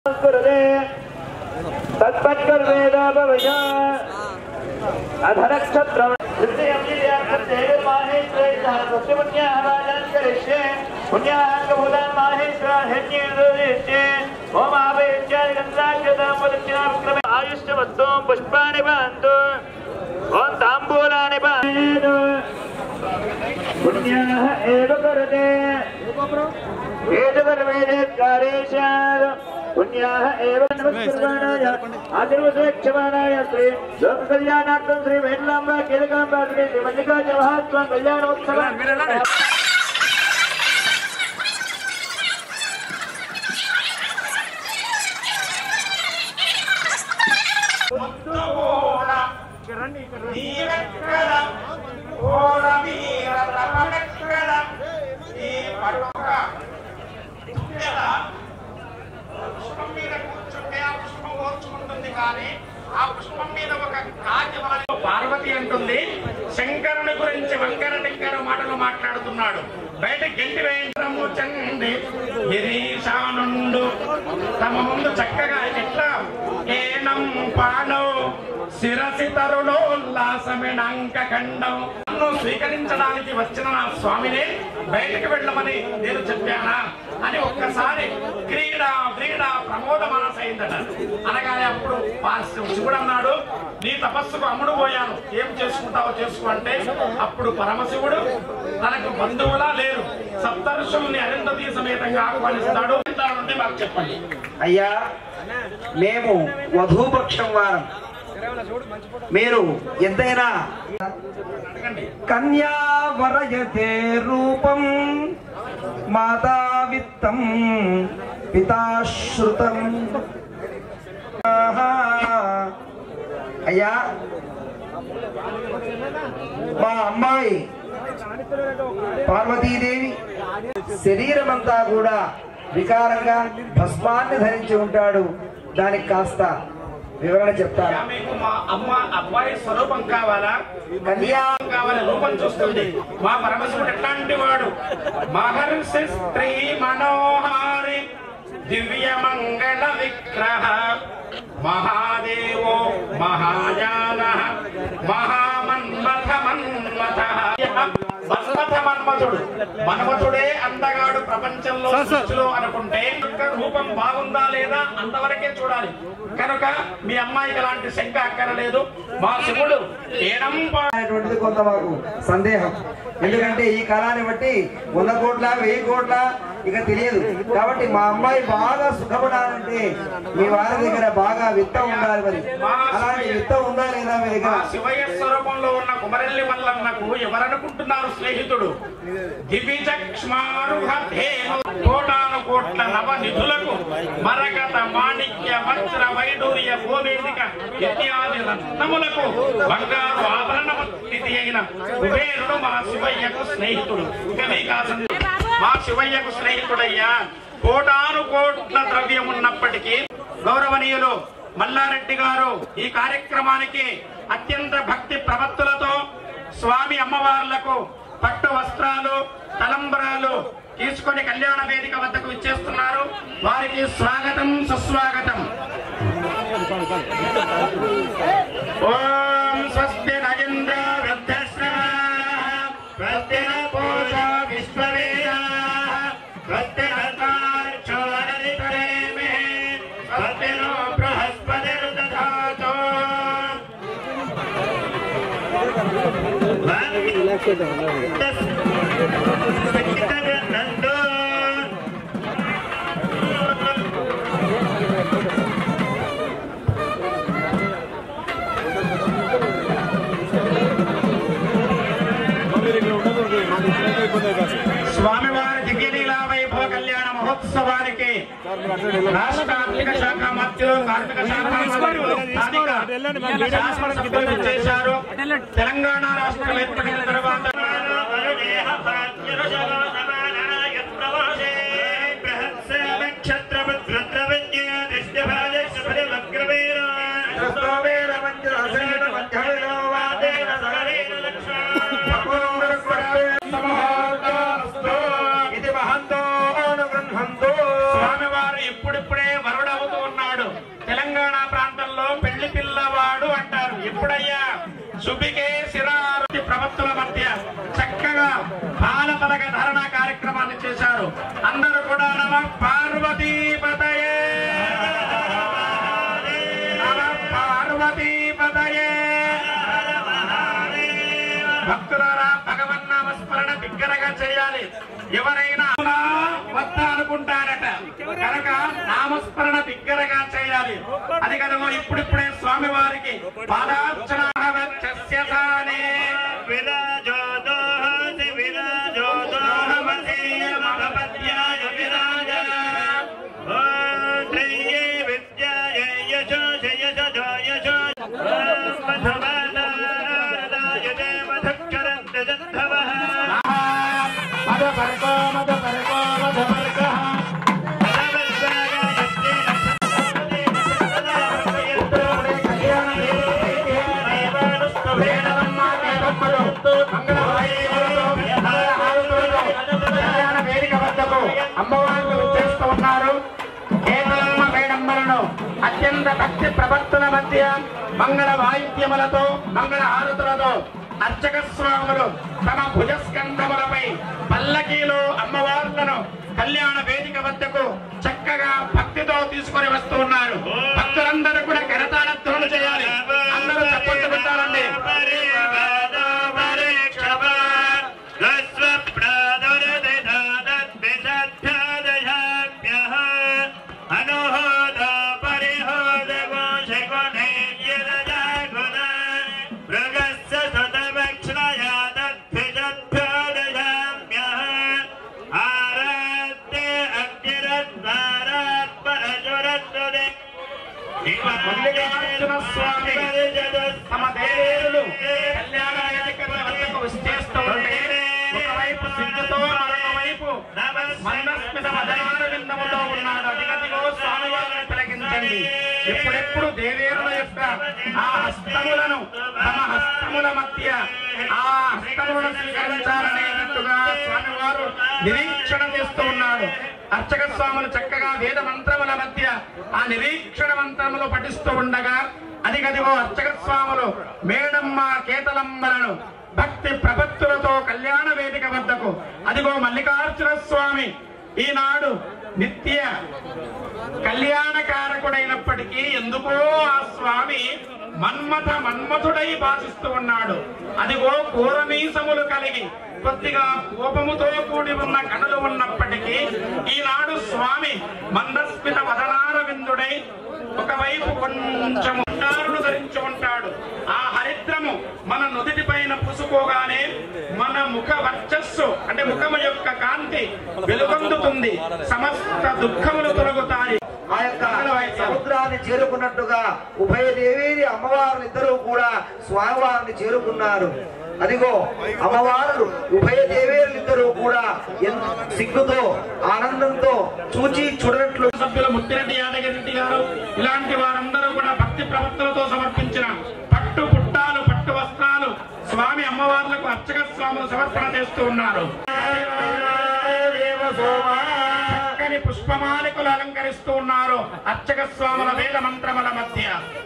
कुरुते तत्पत्कर्वेदापवश अधनक्षत्रम् ఆయుష్యవత్తు పుష్పాన్ని బాంతు ఓం తాంబూలాన్ని బాంతు పుణ్యాః ఏవ కరతే వేదవర్వేదేకారేష పుణ్యాః ఏవ నమస్కృతానాయ ఆశీర్వదక్షమానాయ శ్రీ లోక కళ్యాణార్థం శ్రీ వేణులాంబ కీలకాంబ శ్రీ శ్రీ మల్లికార్జున మహాత్మ కళ్యాణోత్సవ పుష్పం మీద కూర్చుంటే ఆ పుష్పం ఓర్చుకుంటుంది కానీ ఆ పుష్పం మీద ఒక కాకి వాలి- పార్వతి అంటుంది శంకరుని గురించి వంకర టింకర మాటలు మాట్లాడుతున్నాడు బయట గెంటి వేయించడము చండి గిరీశానుండు తమ ముందు చక్కగా ఎట్లా ఏనం పానో శిరసి తరుణోల్లాసమిణాంక ఖండం నన్ను స్వీకరించడానికి వచ్చిన నా స్వామిని బయటకు వెళ్ళమని నేను చెప్పానా అని ఒక్కసారి క్రీడ క్రీడ ప్రమోద మనసైందట అనగానే అప్పుడు పా- శివుడు అన్నాడు నీ తపస్సుకు అమ్ముడు పోయాను ఏం చేసుకుంటావో చేసుకో అంటే అప్పుడు పరమశివుడు తనకు బంధువులా లేరు సప్తర్షుల్ని అరిందతీ సమేతంగా ఆహ్వానిస్తాడు దాని నుండి మాకు చెప్పండి అయ్యా మేము వధూపక్షం వారం మీరు ఎంతైనా అడగండి కన్యా వరయతే రూపం మాతా విత్తం పితాశ్రుతం ఆహా. అయ్యా మా అమ్మాయి పార్వతీదేవి శరీరమంతా కూడా వికారంగా భస్మాన్ని ధరించి ఉంటాడు దానికి కాస్త వివరణ చెప్తాను యా, మీకు మా అమ్మ అబ్బాయి స్వరూపం కావాలా కన్యా కావాలి రూపం చూస్తుంది మా పరమశివుడు ఎట్లాంటి వాడు మహర్షి స్త్రీ మనోహారి దివ్య మంగళ విగ్రహ మహాదేవో మహాయాన మహామన్మథ మన్మథ మన్మథ మన్మథుడు మన్మథుడే అందగాడు ప్రపంచంలో సృష్టిలో అనుకుంటే యొక్క రూపం బాగుందా లేదా అంతవరకే చూడాలి కనుక మీ అమ్మాయికి అలాంటి శంక అక్కరలేదు మా శివుడు ఏడంపా అనేటువంటిది కొంత మాకు సందేహం ఎందుకంటే ఈ కాలాన్ని బట్టి వంద కోట్ల వెయ్యి కోట్ల ఇక తెలియదు కాబట్టి మా అమ్మాయి బాగా సుఖపడాలంటే మీ వారి దగ్గర బాగా విత్తం ఉండాలి మరి అలాంటి విత్తం ఉందా లేదా మీ మా దగ్గర శివయ్య స్వరూపంలో ఉన్న కుమరెల్లి మల్లన్నకు ఎవరనుకుంటున్నారు స్నేహితుడు దివిజక్ష్మారుహేను కోటాను కోట్ల నవ నిధులకు మరకత మాణిక్య వజ్ర వైడూర్య భూవేదిక ఇత్యాది రత్నములకు బంగారు ఆభరణ స్థితి అయిన కుబేరుడు మా శివయ్యకు స్నేహితుడు ఇక మీకు ఆ సందేహం. మా శివయ్యకు స్నేహితుడయ్యా కోటాను కోట్ల ద్రవ్యం ఉన్నప్పటికీ గౌరవనీయులు మల్లారెడ్డి గారు ఈ కార్యక్రమానికి అత్యంత భక్తి ప్రవత్తులతో స్వామి అమ్మవార్లకు పట్టు వస్త్రాలు తలంబరాలు తీసుకొని కళ్యాణ వేదిక వద్దకు ఇచ్చేస్తున్నారు వారికి స్వాగతం సుస్వాగతం ఓం స్వస్తి నగేంద్ర వృద్ధశ్రమ స్వస్తి న పూజా విశ్వవేద స్వస్తి నోరరితరేమే స్వస్తి నో బృహస్పతిర్దధాతు నందు స్వామివారి దివ్యలీలా వైభవ కళ్యాణ మహోత్సవానికి రాష్ట్ర ఆర్థిక శాఖ మంత్రులు కార్మిక శాఖ మంత్రులు స్థానిక శాసనసభ్యులు చేశారు తెలంగాణ రాష్ట్రం ఏర్పడిన తర్వాత ఇది మహంతో అనుగృహంతో స్వామివారు ఇప్పుడిప్పుడే వరుడవుతూ సుబికే శిరారతి ప్రవక్తుల మధ్య చక్కగా బాల పలక ధారణ కార్యక్రమాన్ని చేశారు అందరూ కూడా నమ పార్వతీపతయే నమ పార్వతీపతయే భక్తులారా భగవన్నామ స్మరణ బిగ్గరగా చేయాలి ఎవరైనా అవునా వద్దా అనుకుంటారట కనుక నామస్మరణ బిగ్గరగా చేయాలి అది కనుక ఇప్పుడిప్పుడే స్వామి వారికి పాదార్చన చస్యసానే విరాజోదోహసి విరాజోదోహమసీయ మహపద్యాయ విరాజ ఓం శ్రీయే విద్యాయ యశో జయ జయ యశో మధుపర్కో మధుపర్కో మధుపర్కః అమ్మవారు చేస్తూ ఉన్నారు కేవలమ్మ వేడమ్మలను అత్యంత భక్తి ప్రభక్తుల మధ్య మంగళ వాయిద్యములతో మంగళ హారతులతో అర్చక స్వాములు తమ భుజస్కంధములపై పల్లకీలో అమ్మవార్లను కళ్యాణ వేదిక వద్దకు చక్కగా భక్తితో తీసుకొని వస్తూ ఉన్నారు భక్తులందరూ కూడా కరతాళత్తులు చేయాలి అందరూ చప్పట్లు పెట్టాలండి మల్లికార్జున స్వామి తమ దేవేరులు కళ్యాణ వేదిక వద్దకు విచ్చేస్తూ ఉంటే ఒకవైపు సిద్ధుతో మరొక వైపు మందస్మిత మదనార విందముతో ఉన్నాడు అదిగదిగో స్వామివారిని తిలకించండి ఎప్పుడెప్పుడు దేవేరుల యొక్క ఆ హస్తములను తమ హస్తముల మధ్య ఆ హస్తములను స్వీకరించాలనేటట్టుగా స్వామివారు నిరీక్షణ చేస్తూ ఉన్నాడు అర్చక స్వాములు చక్కగా వేద మంత్రముల మధ్య ఆ నిరీక్షణ మంత్రములు పఠిస్తూ ఉండగా అదిగదిగో అర్చక స్వాములు మేడమ్మ కేతలమ్మలను భక్తి ప్రపత్తులతో కళ్యాణ వేదిక వద్దకు అదిగో మల్లికార్జున స్వామి ఈనాడు నిత్య కళ్యాణకారకుడైనప్పటికీ ఎందుకో ఆ స్వామి మన్మథ మన్మథుడై భాషిస్తూ ఉన్నాడు అదిగో కూరమీసములు కలిగి కొద్దిగా కోపముతో కూడి ఉన్న కనులు ఉన్నప్పటికీ ఈనాడు స్వామి మందస్మిత వదనార విందుడై ఒకవైపు కొంచెం ఉండారును ధరించి ఉంటాడు ఆ హరిద్రము మన నుదిటి పైన పుసుకోగానే మన ముఖ వర్చస్సు అంటే ముఖము యొక్క కాంతి వెలుగొందుతుంది సమస్త దుఃఖములు తొలగుతాయి ఆ యొక్క సముద్రాన్ని చేరుకున్నట్టుగా ఉభయ దేవేరి అమ్మవారులు ఇద్దరు కూడా స్వామివారిని చేరుకున్నారు అదిగో అమ్మవారు ఉభయ దేవేరులు ఇద్దరు కూడా ఎంత సిగ్గుతో ఆనందంతో చూచి చూడనట్లు సభ్యులు ముత్తిరెడ్డి యాదగిరెడ్డి గారు ఇలాంటి వారందరూ కూడా భక్తి ప్రవక్తలతో సమర్పించిన పట్టు పుట్టాలు పట్టు వస్త్రాలు స్వామి అమ్మవార్లకు అర్చక స్వాములు సమర్పణ చేస్తూ ఉన్నారు చక్కని పుష్పమాలికలు అలంకరిస్తూ ఉన్నారు అర్చక స్వాముల వేద మంత్రముల మధ్య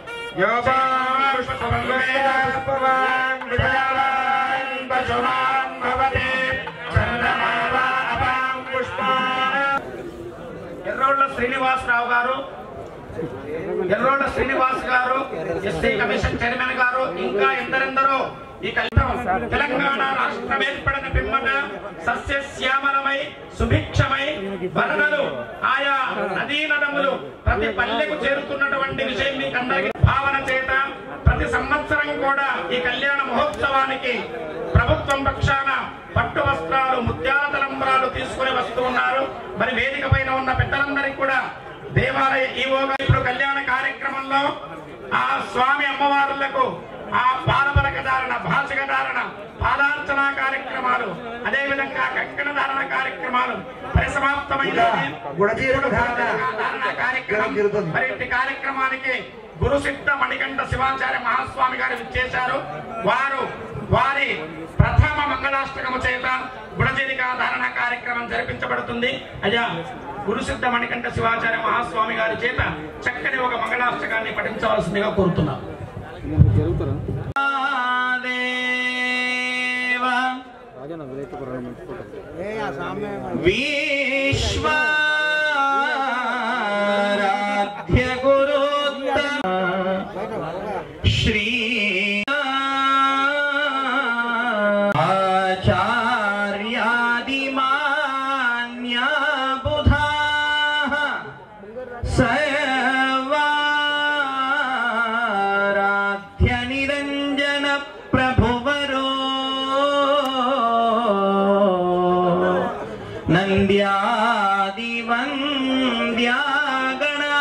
ఎర్రోళ్ల శ్రీనివాసరావు గారు ఎర్రోళ్ల శ్రీనివాస్ గారు ఎస్సీ కమిషన్ చైర్మన్ గారు ఇంకా ఎందరెందరో ఈ కళ్యాణం తెలంగాణ రాష్ట్రం ఏర్పడిన పిమ్మట సస్యశ్యామలమై సుభిక్షమై వరదలు ఆయా నదీ నదములు ప్రతి పల్లెకు చేరుతున్నటువంటి విషయం మీకు అందరికీ భావన చేత ప్రతి సంవత్సరం కూడా ఈ కళ్యాణ మహోత్సవానికి ప్రభుత్వం పక్షాన పట్టు వస్త్రాలు ముత్యాల తలంబరాలు తీసుకుని వస్తూ ఉన్నారు మరి వేదిక పైన ఉన్న పెద్దలందరికీ కూడా దేవాలయ ఈవోగా ఇప్పుడు కళ్యాణ కార్యక్రమంలో ఆ స్వామి అమ్మవారులకు ఆ పాలపలక ధారణ భాషిక ధారణ పాదార్చన కార్యక్రమాలు అదే విధంగా కంకణ ధారణ కార్యక్రమాలు పరిసమాప్తమైనది గుడచీరక ధారణ ధారణ కార్యక్రమం జరుగుతుంది. మరి ఇట్టి కార్యక్రమానికి గురు సిద్ధ మణికంఠ శివాచార్య మహాస్వామి గారు విచ్చేశారు వారు వారి ప్రథమ మంగళాష్టకము చేత గుణజీరిక ధారణ కార్యక్రమం జరిపించబడుతుంది అయ్యా గురుసిద్ధ మణికంఠ శివాచార్య మహాస్వామి గారి చేత చక్కని ఒక మంగళాష్టకాన్ని పఠించవలసిందిగా కోరుతున్నాం విశ్వారాధ్య గురుత్తమ శ్రీ ఆచార్యాదిమాన్యా బుధా సర్వారాధ్య నిరంజన ప్రభువరో నంద్యాదివంద్యాగణా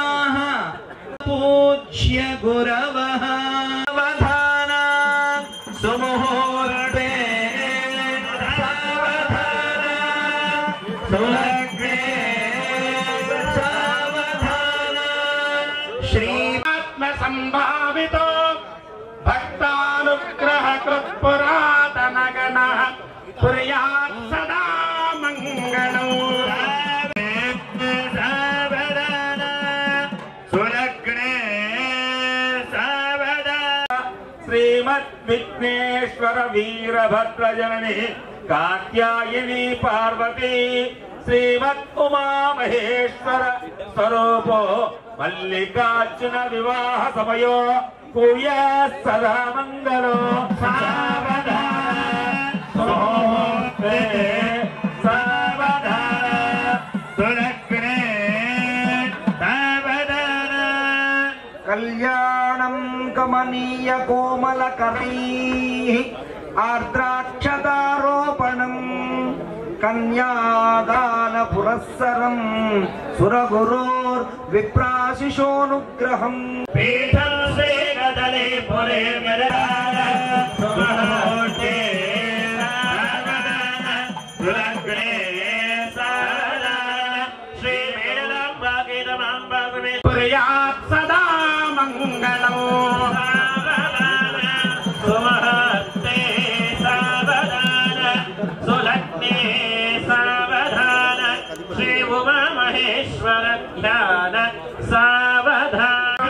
పూజ్య గురవః అవధానా సుముహూర్తే సావధానా సులగ్నే సావధానా శ్రీ ఆత్మ సంభావితో భక్తానుగ్రహ కృత్పురాతన గణ పుర్యాత్ సదా మంగళం సులగ్నే సావధానా శ్రీమద్ విఘ్నేశ్వర వీరభద్ర జనని కాత్యాయని పార్వతి శ్రీమద్ ఉమామహేశ్వర స్వరూపో మల్లికార్జున వివాహ సమయో కూయా సదా మంగళో సావధాన సుముహూర్తే సావధాన సులగ్నే సావధానా కళ్యాణం కమనీయ కోమల కరీ ఆర్ద్రాక్షదారోపణం కన్యాదాన పురస్సరం సురగురోర్ విప్రాశిషోనుగ్రహం పీఠం శ్రీగదలే పురే మెరదాన సుమహోర్తే సావధాన సులగ్నే సావధాన శ్రీ మేడలాంబాకేతమాంబ సమే పుర్యాత్ సదా మంగళం సావధాన సుమహోర్తే సావధాన సులగ్నే సావధాన శ్రీ ఉమామహేశ్వర ధ్యాన సావధాన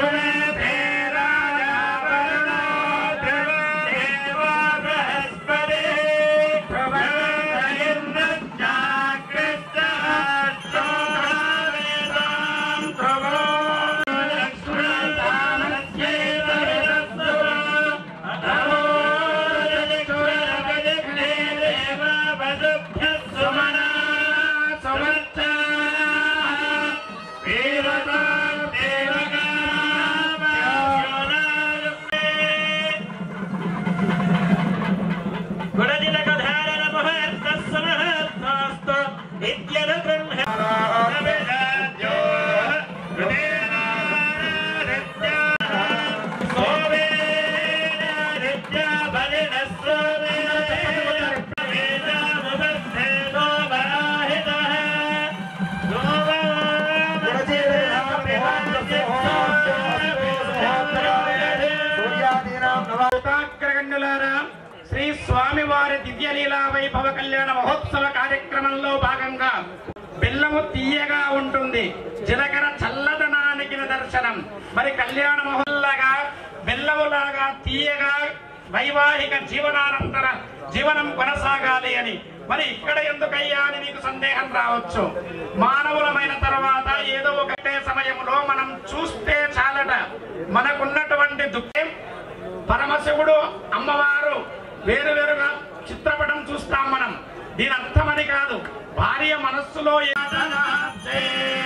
భక్తాగ్రగణ్యులారా శ్రీ స్వామివారి దివ్యలీలా వైభవ కళ్యాణ మహోత్సవ కార్యక్రమంలో భాగంగా బెల్లము తీయగా ఉంటుంది జీలకర్ర చల్లదనానికి నిదర్శనం మరి కళ్యాణ మహోల్లాగా బెల్లములాగా తీయగా వైవాహిక జీవనానంతర జీవనం కొనసాగాలి అని మరి ఇక్కడ ఎందుకయ్యా అని మీకు సందేహం రావచ్చు మానవులమైన తర్వాత ఏదో ఒకటే సమయంలో మనం చూస్తే చాలట మనకున్నటువంటి దుఃఖం పరమశివుడు అమ్మవారు వేరు వేరుగా చిత్రపటం చూస్తాం మనం దీని అర్థమని కాదు భార్య మనస్సులో ఏ-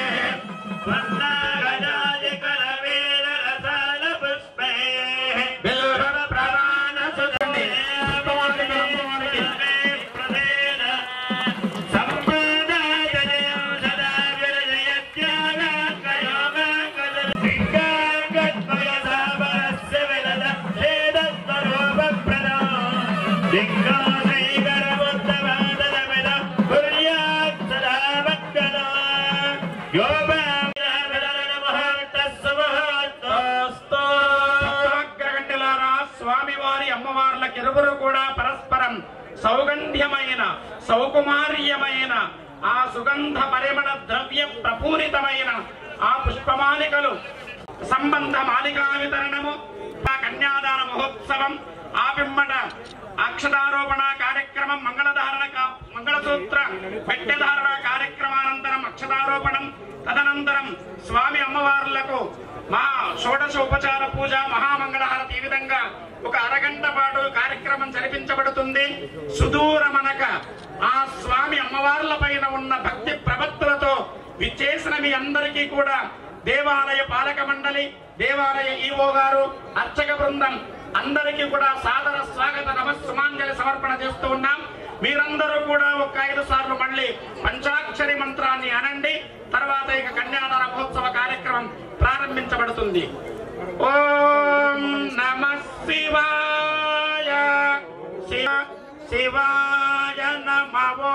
బిల్వ ప్రధాన సుధని. భక్తాగ్రగణ్యులారా స్వామివారి అమ్మవార్లకు ఇరువురు కూడా పరస్పరం సౌగంధ్యమైన సౌకుమార్యమైన ఆ సుగంధ పరిమళ ద్రవ్య ప్రపూరితమైన ఆ పుష్పమాలికలు సంబంధ మాలికా వితరణము ఆ కన్యాదాన మహోత్సవం ఆ పిమ్మట అక్షరారోపణ కార్యక్రమం మంగళధారణ కా- మంగళసూత్ర పెట్టెధారణ కార్యక్రమానంతరం అక్షరారోపణం తదనంతరం స్వామి అమ్మవార్లకు మా షోడశ ఉపచార పూజ మహామంగళహారతి ఈ విధంగా ఒక అరగంట పాటు కార్యక్రమం జరిపించబడుతుంది సుదూరమనక ఆ స్వామి అమ్మవార్ల పైన ఉన్న భక్తి ప్రభక్తులతో విచ్చేసిన మీ అందరికీ కూడా దేవాలయ పాలక మండలి దేవాలయ ఈవో గారు అర్చక బృందం అందరికీ కూడా సాదర స్వాగత నమస్సుమాంజలి సమర్పణ చేస్తూ ఉన్నాం మీరందరూ కూడా ఒక ఐదు సార్లు మళ్ళీ పంచాక్షరి మంత్రాన్ని అనండి తర్వాత ఇక కన్యాదాన మహోత్సవ కార్యక్రమం ప్రారంభించబడుతుంది ఓం నమ శివాయ శివ శివాయ నమో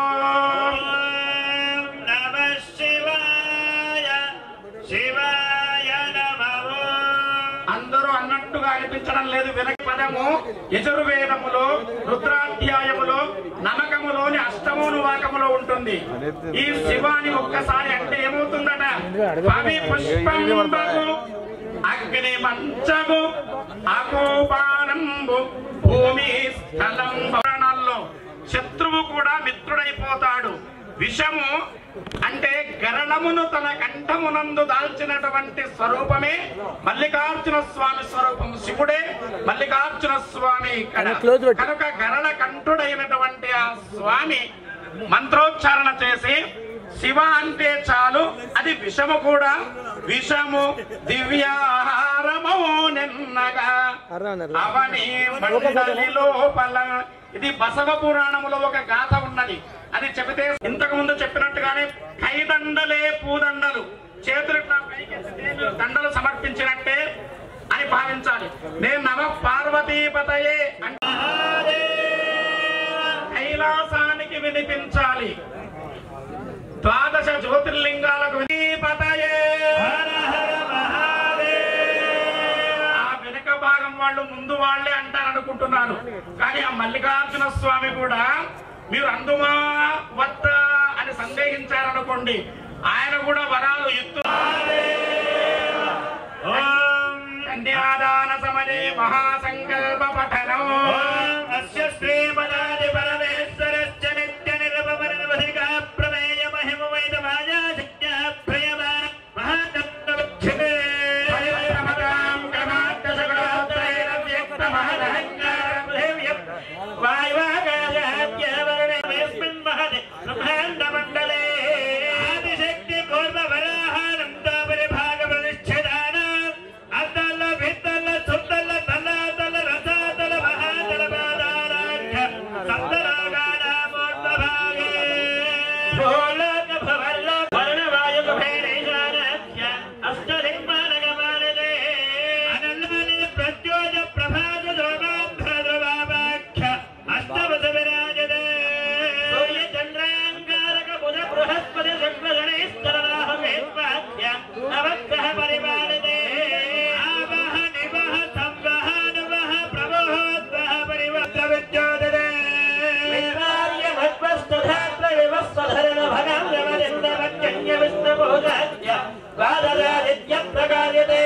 నమ శివాయ శివాయ నమో అందరూ అన్నట్టుగా అనిపించడం లేదు వెనక పదము యజుర్వేదములో రుద్రాధ్యాయములో నమకములోని అష్టమోను వాకములో ఉంటుంది ఈ శివాని ఒక్కసారి అంటే ఏమవుతుందట పవి పుష్పంబు అగ్ని పంచము అకోపానంబు భూమి స్థలం భవనాల్లో శత్రువు కూడా మిత్రుడైపోతాడు విషము అంటే గరళమును తన కంఠమునందు దాల్చినటువంటి స్వరూపమే మల్లికార్జున స్వామి స్వరూపం శివుడే మల్లికార్జున స్వామి ఇక్కడ కనుక గరళ కంఠుడైనటువంటి ఆ స్వామి మంత్రోచ్చారణ చేసి శివ అంటే చాలు అది విషము కూడా విషము దివ్యాహారము నిన్నగా అవని మండలి లోపల ఇది బసవ పురాణములో ఒక గాథ ఉన్నది అది చెబితే ఇంతకు ముందు చెప్పినట్టుగానే కైదండలే పూదండలు చేతులు ఇట్లా పైకెత్తితే మీరు దండలు సమర్పించినట్టే అని భావించాలి నేను నమ పార్వతీపతయే అంటే కైలాసానికి వినిపించాలి ద్వాదశ జ్యోతిర్లింగాలకు వినిపతయే ఆ వెనుక భాగం వాళ్ళు ముందు వాళ్ళే అంటారు అనుకుంటున్నాను కానీ ఆ మల్లికార్జున స్వామి కూడా మీరు అందుమా వద్ద అని సందేహించారనుకోండి ఆయన కూడా వరాలు ఎత్తు ఓం కన్యాదాన సమనే మహాసంకల్ప పఠనం అస్య శ్రీమదాది పరమేశ్వరస్య నిత్య నిరపమనిర్వధికా ప్రమేయ మహిమ వైద మాయా శక్త్య ప్రియమాన మహాతత్వక్షితే పరిశ్రమతాం క్రమార్థసగుణోత్తరైన వ్యక్తమహదహంకారం దేవ్యం వాయువాగాయాద్యవర్ణేస్మిన్ మహది బ్రహ్మాండమండలే ఆదిశక్తి కూర్మ వరాహానంద పరిభాగ ప్రతిష్ఠితాన అద్దల్ల భిత్తల్ల సుత్తల్ల తల్లాతల రసాతల మహాతల పాదారాఢ్య సప్తలోకానామోర్ధభాగే భూలోక భవల్లోక వర్ణవాయుక భైరేశానాఖ్య అష్టదిక్పాలకమాలినే అనల్లాని ప్రత్యోజ ప్రభాత శోభాభ్రద్రవాపాఖ్య అష్టవస విరాజతే సూర్య చంద్రాంగారక బుధ బృహస్పతి శుక్ల గణేశ్వరరాహ వేత్వాఖ్య నవగ్రహ పరిపాలితే ఆవహ నివహ సంవహ నువహ ప్రవహోద్వహ పరివర్త విద్యోదతే విరార్య భద్వస్తధాత్ర వివస్వధరణ భగం రమరింద భక్త్యన్య విష్ణు భోజాద్య వాదరాదిత్య ప్రకార్యతే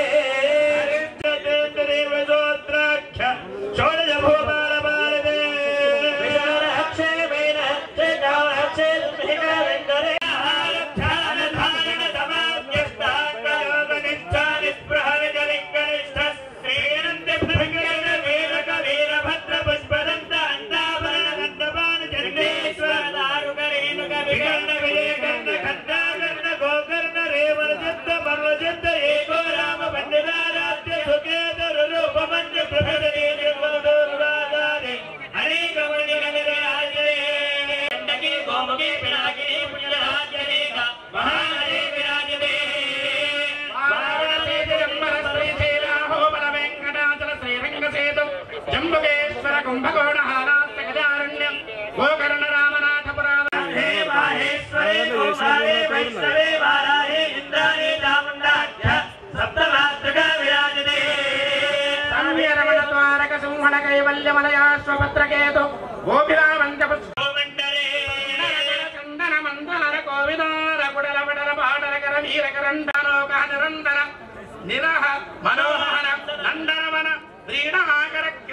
దేవదోత్రాఖ్య షోడశ భూపాల భారతే విశాల అక్షయ మేన అక్షయ కాల అక్షయ సింహిక వెంకరే ఆహారధ్యాన ధారణ సమాధ్యస్థాంగయోగ నిష్ఠా నిస్పృహ వికలింగ నిష్ఠ శ్రీనంద భృంగణ వీరక వీరభద్ర పుష్పదంత అండాభరణ దండపాన చండేశ్వర దారుక రేణుక వికర్ణ విజయకర్ణ ఖండాకర్ణ గోకర్ణ రేవణ చిత్త పర్వచిత్త ఏకో రామ పండితారాధ్య సుఖేతరు రూపమంజ ప్రభృతి నిర్వదారి అనేక మణిగ నిరాజే కండకి గోముఖి పినాకిని పుణ్యరాజ్యనేక మహాహరే విరాజతే వారణాసి జంబర శ్రీశైలాహో బల వెంకటాచల శ్రీరంగసేతు జంబుకేశ్వర కుంభకోణ హాలాస్త గజారణ్యం గోకర్ణ రామనాథ పురాణ హే మాహేశ్వరే గోపాలే వైష్ణవే వారాహే ఇంద్రాణి చాముండాఖ్య సప్తమాతృక విరాజతే రమణ ద్వారక సింహణ కైవల్య మలయాశ్వపత్రకేతు గోపిరామంజ గోమండలే చందన మందార కోవిదార గుడల బడల బాడల కర వీర కరండలోక నిరంతర నిరహ మనోహర నందనవన క్రీడాకర క్రీ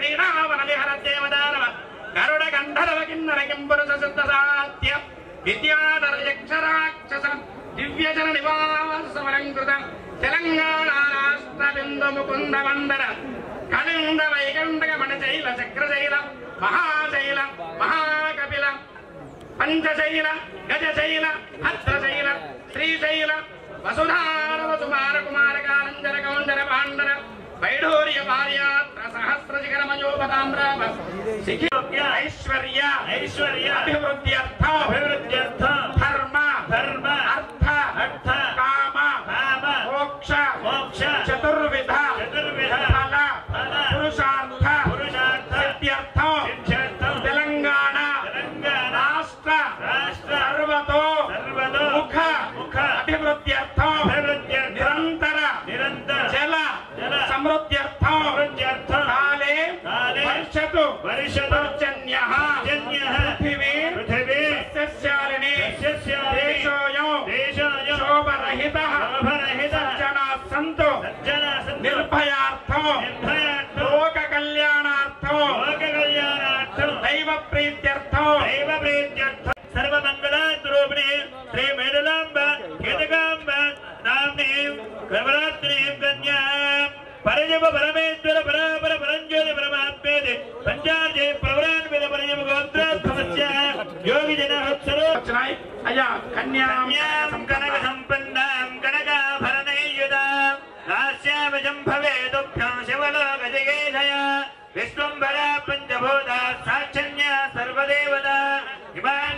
క్రీడావన విహరదేవదానవ గరుడ గంధర్వ కిన్నర కింపురుష సిద్ధ సాత్య విద్యాధర యక్షరాక్షస దివ్యజన నివాసమలంకృత తెలంగాణ రాష్ట్ర బిందు ముకుంద వందన కళింద వైకండక మణశైల చక్రశైల మహాశైల మహాకపిల పంచశైల గజశైల భద్రశైల శ్రీశైల వసుధారవ సుమార కుమార కాలంజర కౌంజర పాండర వైఢూర్య పార్యాత్ర సహస్ర శిఖర మయోపతామ్రామ శిఖి ఐశ్వర్య ఐశ్వర్య అభివృద్ధ్యర్థ అభివృద్ధ్యర్థ ధర్మ ధర్మ అర్థ అర్థ కామ కామ మోక్ష మోక్ష చతుర్విధ చతుర్విధ ఫల ఫల పురుషార్థ పురుషార్థ సిద్ధ్యర్థం సిద్ధ్యర్థం తెలంగాణ తెలంగాణ రాష్ట్ర రాష్ట్ర సర్వతో సర్వతో ముఖ ముఖ అభివృద్ధ్యర్థం అభివృద్ధ్యర్థ నిరంతర నిరంతర జల జల సమృద్ధ్యర్థం అభివృద్ధ్యర్థ కాలే కాలే వర్షతు వర్షతు పర్జన్య పర్జన్యః పృథివీ పృథివీ సస్యశాలిని సస్యశాలిని దేశోయం దేశాయ శోభరహిత శోభరహిత సజ్జనా సంతు సజ్జన సంతు నిర్భయార్థం నిర్భయార్థం లోక కళ్యాణార్థం లోక కళ్యాణార్థం దైవ ప్రీత్యర్థం దైవ ప్రీత్యర్థం సర్వమంగళాద్రూపిణి శ్రీ మేడలాంబ కేతకాంబ నామ్ని కమలాత్రి కన్యా పరజప పరమేశ్వర పరాపర పరంజ్యోతి పరమాత్మేది పంచాజే ప్రవరాన్విత పరజప గోత్రోద్భవస్య యోగి జనహత్సరో వచ్చినాయి అయ్యా కన్యాం కన్యాం కనక సంపన్నాం కనకాభరణైయుతాం దాస్యామజం భవేదుభ్యం శివలోక జగేశయ విశ్వంభర పంచభూత సాక్షన్య సర్వదేవత ఇమాన్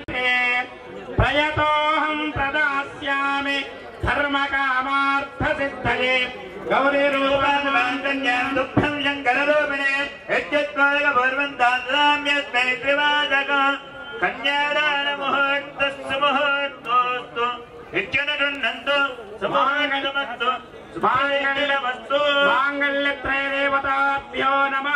ప్రయతోహం ప్రదాస్యామి ధర్మ కామార్థ సిద్ధయే గౌరీ రూపాన్ కన్యాం దుఃఖం శంకరరూపిణే యజ్ఞత్వాగ భర్వంతాస్మై త్రివాదక కన్యాదాన ముహూర్తస్సు ముహూర్తోస్తు ఇత్యనునందు సుముహూర్తమస్తు సుభాయమస్తు మాంగళ్యత్రయదేవతాభ్యో నమ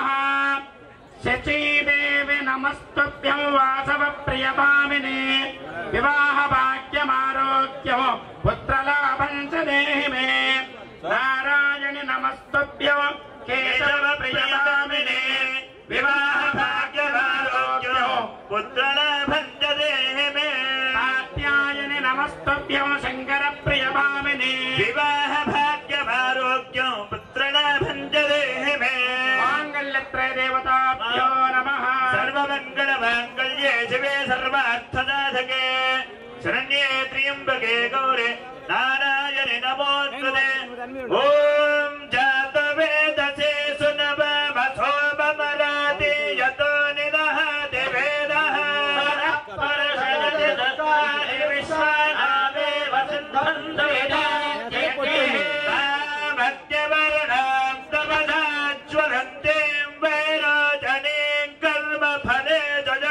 శచీదేవి నమస్తుభ్యం వాసవ ప్రియపామిని వివాహ భాగ్యమారోగ్యం పుత్రలాభం చ దేహి మే నారాయణి నమస్తుభ్యం కేశవ ప్రియపామిని వివాహ భాగ్యమారోగ్యం పుత్రలాభంజదే మే కాత్యాయని నమస్తుభ్యం శంకర ప్రియపామిని వివాహ భాగ్యమారోగ్యం పుత్రలాభంజదే మే మాంగళ్యత్రయదేవతాభ్యో నమ సర్వమంగళ మాంగళ్యే శివే సర్వార్థదాధకే శరణ్యే త్ర్యంబకే గౌరే నారాయణి నమోస్తుతే ఓం జాతవేదసే సునవమసోమరాతి యతో నిదహతి వేదః పరశరతి దత్తాని విశ్వానామే వసింధంతు మధ్యవర్ణాం తమసాజ్వలంతీం వైరోచనీం కర్మఫలే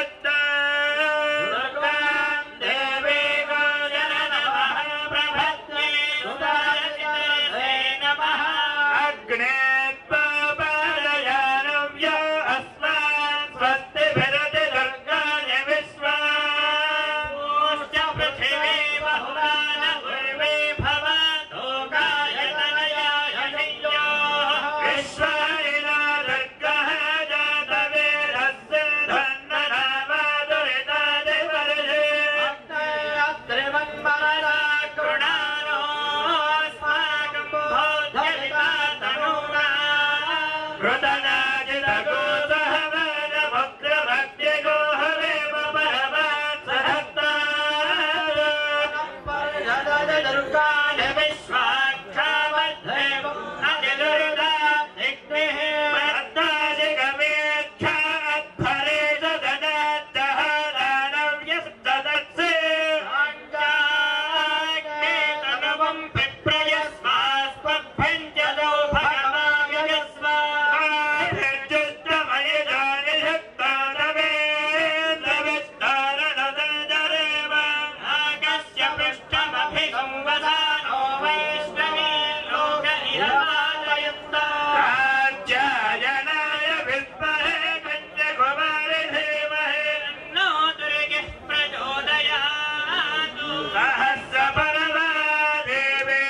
జగత్తాం దేవీ గోజననమః ప్రభత్యే సుదాసితే నమః అగ్నే పాపరయానవ్య అస్మాన్ స్వస్తి భరతి దుర్గాని విశ్వా ఊశ్చ పృథివీ బహుమాన ఉర్వే భవతో కాయతనయాయ శయ్యో విశ్వాయినా దుర్గः జాతవేదస్య ధన్ననామాదురితాది వర్షే త్రివన్మరణ కృణానో అస్మాకం బోధ్యమితా తనూనా కృతనాజితగో సహవన వక్రభక్తిగో హవేమ పరమాత్ సహత్తార విశ్వాక్షామధ్యేవం అజలురుదా దిగ్నిః మద్దాజిగమేచ్ఛా అధ్వరే సదనాద్దః దానవ్యస్తదత్సే అంగాగ్నేతనవం పిప్రయస్మాస్మద్భంజదో భగవాయస్మాభిర్జుష్టమయజాని శక్తారవేంద్రవిస్తారణదరేవ నాగస్య పృష్ఠమభిసంవదానో వైష్ణవే లోక ఇహమాలయంతా రాజ్యాయనాయ విద్మహే కన్యకుమారి ధీమహి తన్నో దుర్గే ప్రచోదయాతు సహస్రపరమా దేవే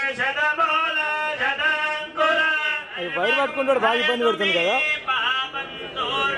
శతమూల శతాంకుర అది వైర్ పట్టుకుంటాడు బాగా ఇబ్బంది పెడుతుంది కదా పాపంతో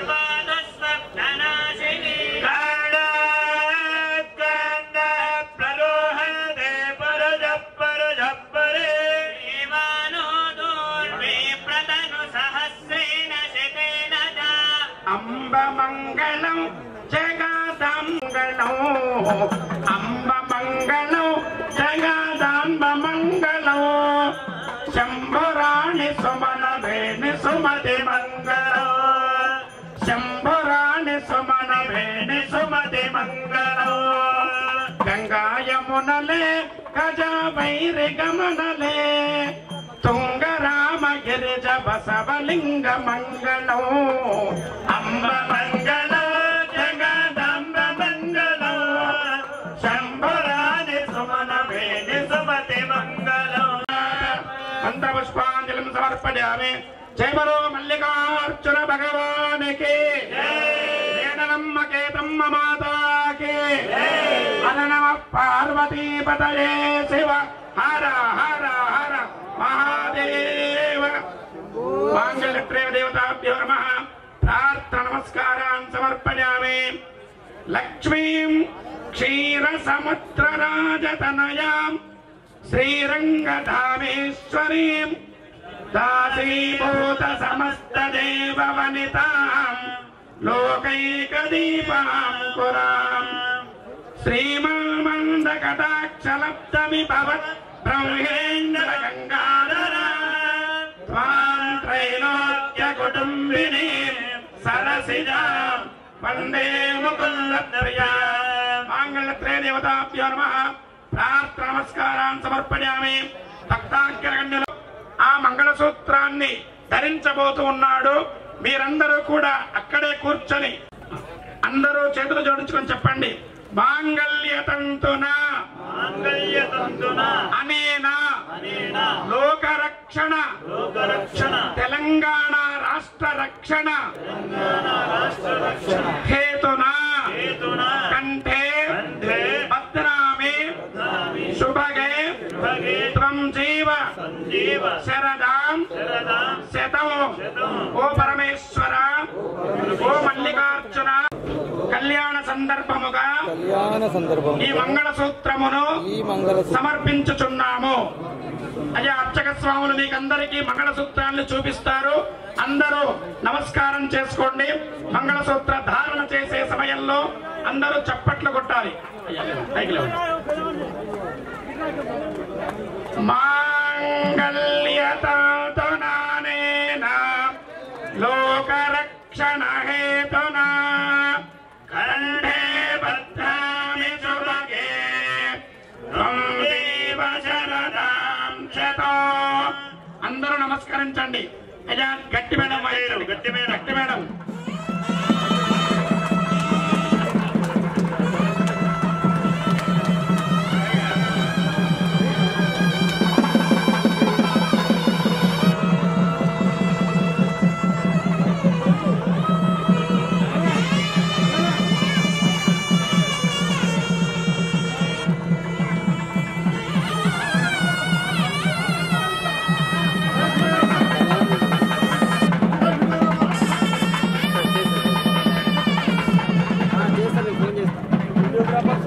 అంబ మంగళం జగదాంబ మంగళం శంభురాణి సుమన వేణి సుమతి మంగళం శంభురాణి సుమన వేణి సుమతి మంగళం గంగాయమునలే గజ వైరి గమనలే తుంగరామ గిరిజ బసవలింగ మంగళం అంబ మంగళం జగదంబ మంగళం శంభరాని సుమన వేణి సుమతి మంగళం మంత్రపుష్పాంజలిం సమర్పయామి జయ బలో మల్లికార్జున భగవానికి వేదనమ్మ కేతమ్మ మాతాకి అననమ పార్వతీపతయే శివ హర హర హర మహాదేవ మాంగళ్యప్రేమ దేవతాభ్యో నమ ప్రార్థన నమస్కారాన్ సమర్పయామి లక్ష్మీం క్షీర సముద్ర రాజతనయాం శ్రీరంగధామేశ్వరీం దాసీభూత సమస్త దేవ వనితాం లోకైకదీపాం కురాం శ్రీమామంద కటాక్షలబ్ధమి భవత్ బ్రహ్మేంద్ర గంగాధర త్వాం త్రైలోక్య కుటుంబిని సరసిజా వందే ముకుంద ప్రియా మాంగళ్యత్రే దేవతాభ్యో నమ ప్రార్థన నమస్కారాన్ని సమర్పయామి భక్తాగ్రగణ్యులు ఆ మంగళసూత్రాన్ని ధరించబోతూ ఉన్నాడు మీరందరూ కూడా అక్కడే కూర్చొని అందరూ చేతులు జోడించుకొని చెప్పండి మాంగళ్యతంతున మాంగళ్యతంతున అనేనా అనేన లోకరక్షణ లోకరక్షణ తెలంగాణ రాష్ట్ర రక్షణ రాష్ట్ర రక్షణ హేతున హేతున కంఠే కంఠే భద్రామి నామి శుభగే భగే త్వం జీవ సంజీవ శరదాం శరదాం శతం శతం. ఓ పరమేశ్వర ఓ మల్లికార్జున కళ్యాణ సందర్భముగా కళ్యాణ సందర్భం ఈ మంగళ సూత్రమును ఈ మంగళ సమర్పించుచున్నాము అయ్యా అర్చక స్వాములు మీకందరికీ మంగళసూత్రాన్ని చూపిస్తారు అందరూ నమస్కారం చేసుకోండి మంగళసూత్ర ధారణ చేసే సమయంలో అందరూ చప్పట్లు కొట్టాలి అయ్యా, పైకి లేవండి. మాంగళ్యతాతనానేన లోకరక్షణ హేతునా కంఠే భద్రామి శుభగే త్వం దేవ శరదాం శతో. అందరూ నమస్కరించండి అయ్యా గట్టి మేడం వాయించండి. గట్టి మేడం. గట్టి మేడం చేస్తాను ఫోన్ చేస్తాను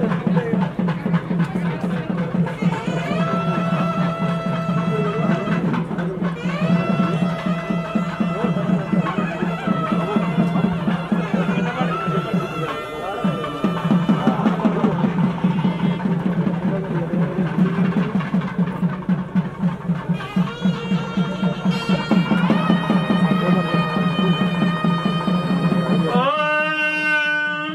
ఓం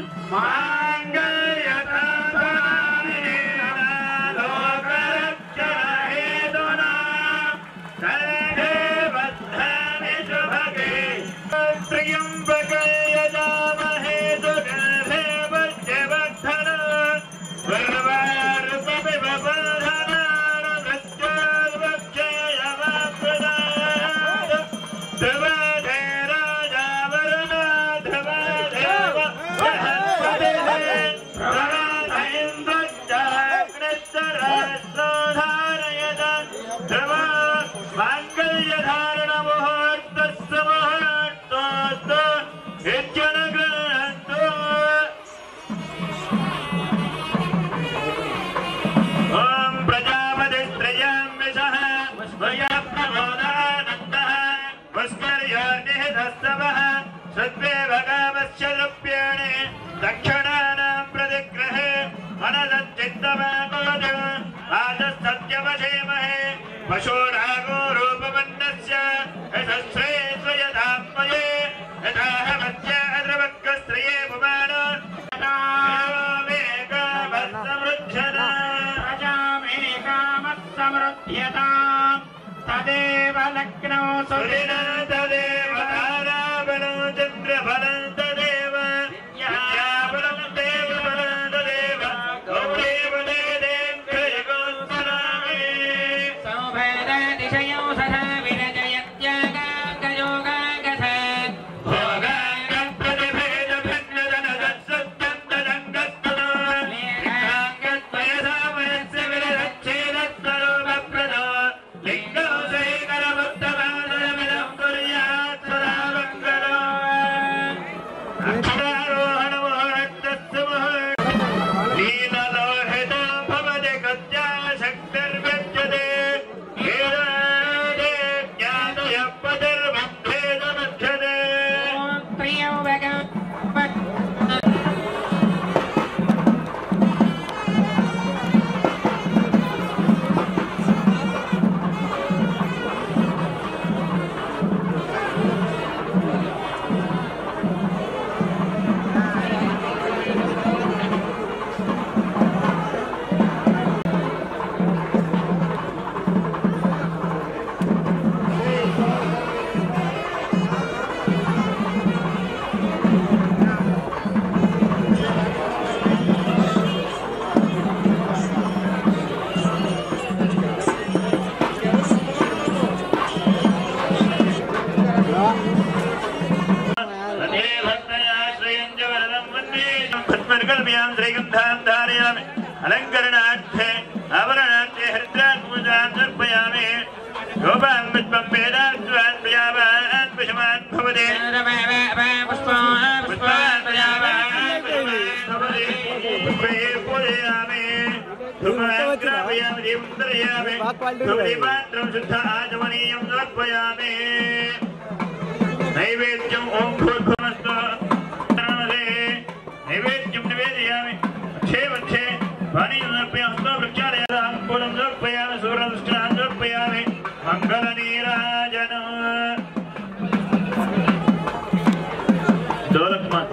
మాంగళ్యతంతున లోకరక్షణ హేతున కంఠే భద్రామి శుభగే త్ర్యంబకే యజామహే సుగంధే వజ్రవర్ధన వరవారుపమివ బంధనాన మృత్యోర్వక్షయమప్రదాయ ధ్రువధే రాజా వరుణ ధ్రువదేవ బృహస్పతిః ప్రవరాధైంద్రశ్చాగ్నిశ్చరాశ్రోధారయత ధ్రువ మాంగళ్యధారణ ముహూర్తస్య ముహూర్తోస్తు ఇత్యనుగృహంతు ఓం ప్రజాపతిస్త్రయామిషः వయప్రమోదానందः పుష్కర్యోర్నిహితస్తవः సద్వేవ కామस्य ద్రవ్యాణి దక్షిణానాం ప్రతిగ్రహే धीमहि पशूनागो रूपमन्नस्य यशस्रे स्वयधात्मये यथाहमस्य द्रवक्कस्त्रिये पुमानो मेकामस्तमृच्छना प्रजामेकामत्समृध्यताम् तदेव लग्नौ सुदिन तदेव ताराबलं चन्द्रफलं तदेव विद्याबलं देवबलं तदेव गौरेव देदेन्द्रयगोत्सरामि सौभेदतिशयौ सदा विरजयत्यागाङ्गयोगाङ्गथ ज्ञातयपदर्भेदमध्यते प्रियौ भगवत् अलङ्करणार्थे आवरणार्थे हरिद्रान् पूजान् समर्पयामि गोपान् पुष्पं वेदान् प्रयावान् पशुमान् भवति पुष्पान् प्रयावान् पशुमान् भवति पुष्पे पूजयामि धूमान् ग्रापयामि दीपं दर्शयामि धूमदीपात्रं शुद्ध आचमनीयं समर्पयामि नैवेद्यम् ॐ भूर्भुवस्तु नमसे नैवेद्यं निवेदयामि अच्छे वच्छे पानीं समर्पयामि हस्तो वृक्षालयाम् पूलं समर्पयामि सूर्यदृष्टान् समर्पयामि मङ्गलनीराजनम् दौलत्मा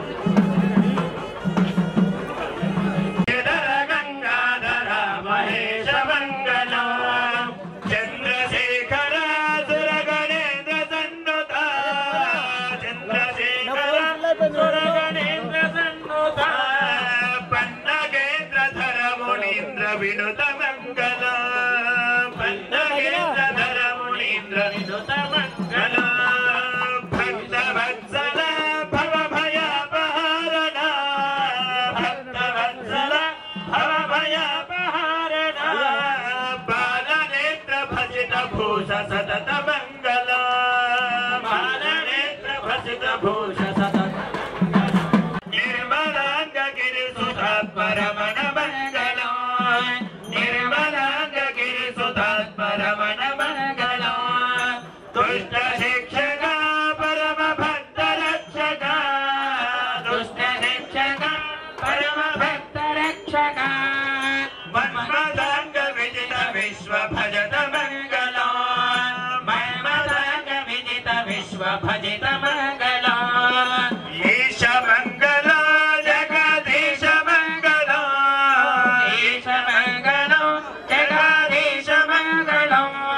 गंगाधर महेश मंगल चंद्रशेखर सुर गणेन्द्र सन्नुता चंद्रशेखर सुर गणेन्द्र सन्नुता पन्नगेन्द्र धर मुनीन्द्र विनुत मंगल पन्नगेन्द्र धर मुनीन्द्र विनुत मंगल भक्त वत्सल भव भयापहारण भक्त वत्सल भव भयापहारण बालनेत्र भजित भूष सतत मंगल बालनेत्र भजित भूष सतत निर्मलांग गिरिसुधात् परमण मंगल निर्मलांग गिरिसुधात् परमण मंगल दुष्ट शिक्षक परम भक्त रक्षक दुष्ट शिक्षक परम भक्त रक्षक मन्मदांग विजित विश्व भजत मंगल मन्मदांग विजित विश्व भजित मंगल ईश मंगल जगदीश मंगल ईश मंगल जगदीश मंगल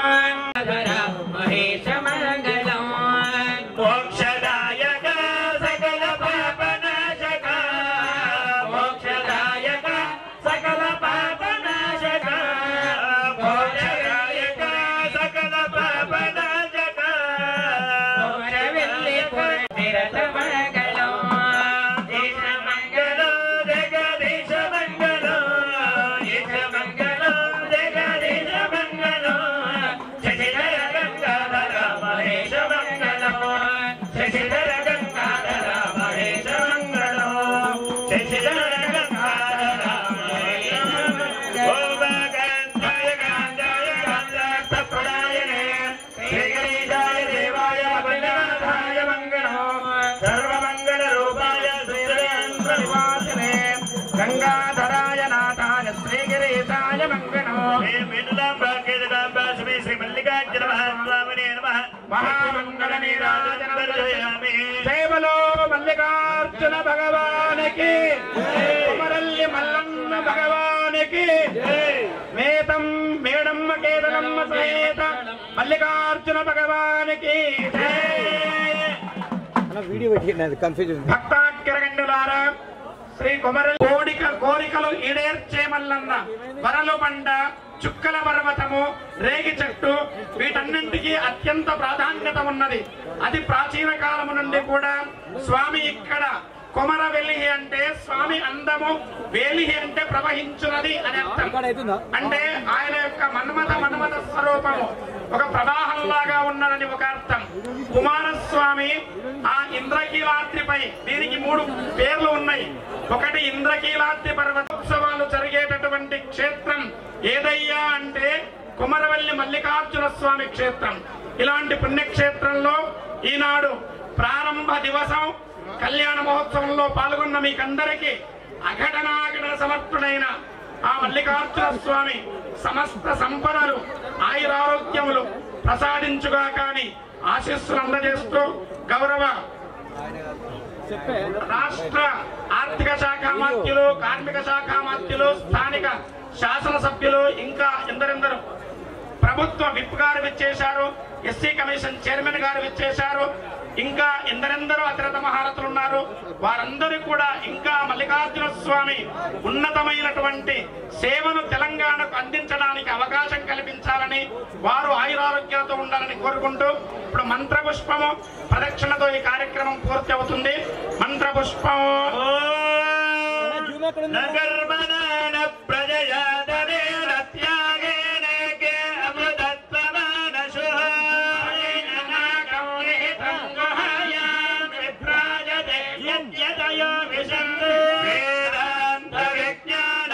महेश मंगल मोक्षदायक सकल पापनाशक मोक्षदायक सकल पापनाशक मोक्षदायक మహామంగళ నీరాజన సేవలో మల్లికార్జున భగవానికి కుమరల్లి మల్లన్న భగవానికి మేతం మేడమ్మ కేతనమ్మ సమేత మల్లికార్జున భగవానికి జై. అన్న వీడియో పెట్టి కన్ఫ్యూజన్ భక్తాగ్రగండులారా శ్రీ కుమర కోడిక కోరికలు ఈడేర్చే మల్లన్న వరలు బండ చుక్కల పర్వతము రేగి చెట్టు వీటన్నింటికి అత్యంత ప్రాధాన్యత ఉన్నది అది ప్రాచీన కాలము నుండి కూడా స్వామి ఇక్కడ కుమర వెలిహి అంటే స్వామి అందము వేలిహి అంటే ప్రవహించున్నది అని అర్థం అవుతుందా అంటే ఆయన యొక్క మన్మథ మన్మథ స్వరూపము ఒక ప్రవాహంలాగా ఉన్నదని ఒక అర్థం కుమారస్వామి ఆ ఇంద్రకీలాద్రిపై దీనికి మూడు పేర్లు ఉన్నాయి ఒకటి ఇంద్రకీలాద్రి పర్వతోత్సవాలు జరిగేటటువంటి క్షేత్రం ఏదయ్యా అంటే కుమరవల్లి మల్లికార్జున స్వామి క్షేత్రం ఇలాంటి పుణ్యక్షేత్రంలో ఈనాడు ప్రారంభ దివసం కళ్యాణ మహోత్సవంలో పాల్గొన్న మీకందరికీ అఘటనాఘటన సమర్థుడైన ఆ మల్లికార్జున స్వామి సమస్త సంపదలు ఆయురారోగ్యములు ప్రసాదించుగా కాని ఆశీస్సులు అందజేస్తూ గౌరవ రాష్ట్ర ఆర్థిక శాఖ మాత్యులు కార్మిక శాఖ మాత్యులు స్థానిక శాసనసభ్యులు ఇంకా ఎందరెందరూ ప్రభుత్వ విప్ గారు విచ్చేశారు ఎస్సీ కమిషన్ చైర్మన్ గారు విచ్చేశారు ఇంకా ఎందరెందరో అతిరథ మహారథులు ఉన్నారు వారందరూ కూడా ఇంకా మల్లికార్జున స్వామి ఉన్నతమైనటువంటి సేవను తెలంగాణకు అందించడానికి అవకాశం కల్పించాలని వారు ఆయురారోగ్యాలతో ఉండాలని కోరుకుంటూ ఇప్పుడు మంత్రపుష్పము ప్రదక్షిణతో ఈ కార్యక్రమం పూర్తి అవుతుంది మంత్రపుష్పము జూమ్ ఎక్కడ ఉంది నగర్మనాన ప్రజయాదరేణ త్యాగేన కే అమృతత్వమానశుః యద్యతయో విశంతి వేదాంత విజ్ఞాన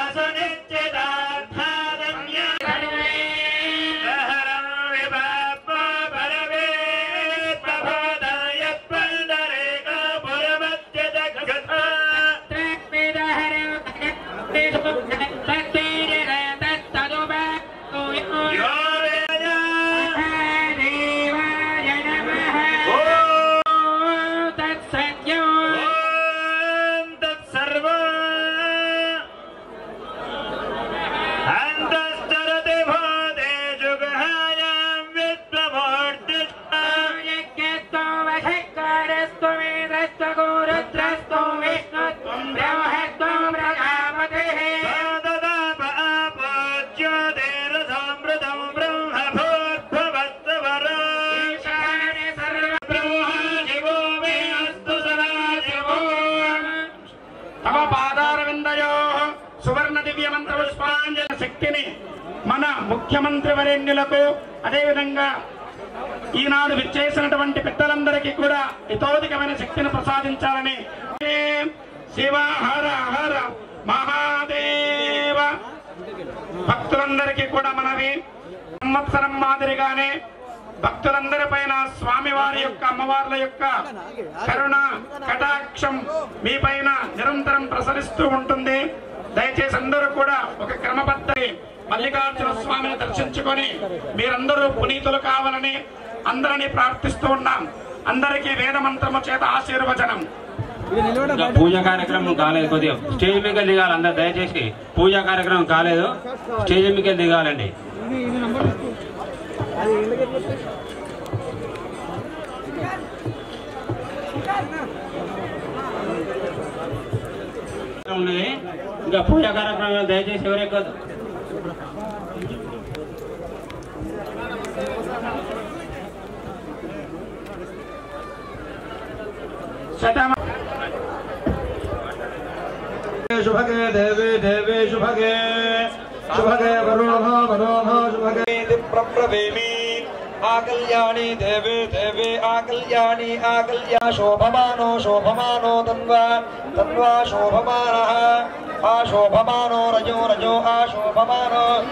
సునిశ్చితార్థాదన్యహరం విభాపో పరవేత్ప్రబోధాయ పండరేక పురమధ్య జగత్ యో వేద ఓం తత్సర్వ అంతఃసరతి భూతేషు గృహాయాం విద్వమూర్తిష్ట సాదదాప ఆపోజ్యోతిరసామృతం బ్రహ్మభూద్భవత్వరో బ్రహ్మ శివో మే అస్తు సదా శివో తమ పాదార విందయో సువర్ణ దివ్య మంత్ర పుష్పాంజలి శక్తిని మన ముఖ్యమంత్రి వరేణ్యులకు అదేవిధంగా ఈనాడు విచ్చేసినటువంటి పెద్దలందరికీ కూడా హితోధికమైన శక్తిని ప్రసాదించాలని శివ హర హర మహాదేవ భక్తులందరికీ కూడా మనవి సంవత్సరం మాదిరిగానే భక్తులందరి పైన స్వామివారి యొక్క అమ్మవార్ల యొక్క కరుణ కటాక్షం మీ పైన నిరంతరం ప్రసరిస్తూ ఉంటుంది దయచేసి అందరూ కూడా ఒక క్రమబద్ధ మల్లికార్జున స్వామిని దర్శించుకొని మీరందరూ పునీతులు కావాలని అందరినీ ప్రార్థిస్తూ ఉన్నాం అందరికీ వేద మంత్రము చేత ఆశీర్వచనం ఇది నిలబడ ఇంకా పూజ కార్యక్రమం కాలేదు కొద్దిగా స్టేజ్ మీద దిగాలి అందరు దయచేసి పూజా కార్యక్రమం కాలేదు స్టేజ్ మీద దిగాలండి ఇది ఇది నంబర్ తీసుకో. అది ఎందుకు ఎట్లా ఉన్నది ఇంకా పూజా కార్యక్రమం దయచేసి ఎవరెక్కదు శతమ शुभगे देवे देवे शुभगे शुभगे वरुणः वरुणः शुभगे प्रब्रवीमि आकल्याणि देवे देवे आकल्याणि आकल्या शोभमानो शोभमानो तन्वा तन्वा शोभमानः आशोभमानो रजो रजो आशोभमानो